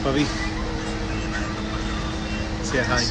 Pavi. Say hi.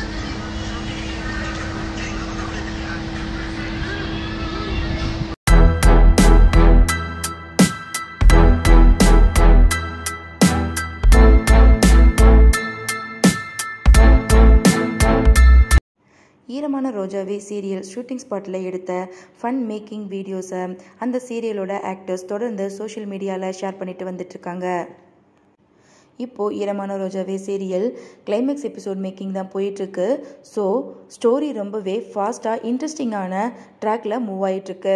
ஈரமான Rojave serial shooting ஸ்பாட்டில் எடுத்த ஃபன் மேக்கிங் வீடியோஸை அந்த சீரியலோட ஆக்டர்ஸ் தொடர்ந்து சோஷியல் மீடியாவில் ஷேர் பண்ணிட்டு வந்துட்டுருக்காங்க இப்போது Eeramana Rojave serial climax episode making தான் போயிட்டுருக்கு ஸோ ஸ்டோரி ரொம்பவே ஃபாஸ்ட்டாக இன்ட்ரெஸ்டிங்கான ட்ராக்ல மூவ் ஆயிட்டுருக்கு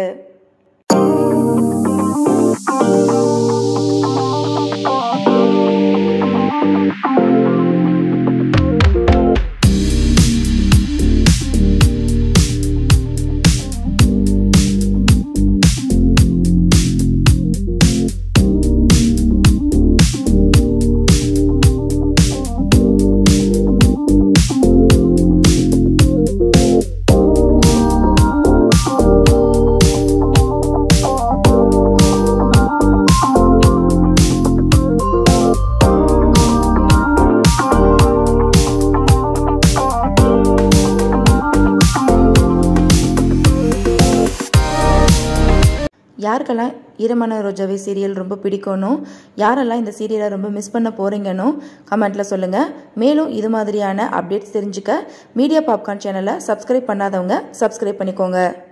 யாருக்கெல்லாம் ஈரமான ரோஜாவே சீரியல் ரொம்ப பிடிக்கும்னோ யாரெல்லாம் இந்த சீரியலை ரொம்ப மிஸ் பண்ண போகிறீங்கன்னு கமெண்ட்டில் சொல்லுங்கள் மேலும் இது மாதிரியான அப்டேட்ஸ் தெரிஞ்சுக்க மீடியா பாப்கார்ன் சேனலை சப்ஸ்கிரைப் பண்ணாதவங்க சப்ஸ்கிரைப் பண்ணிக்கோங்க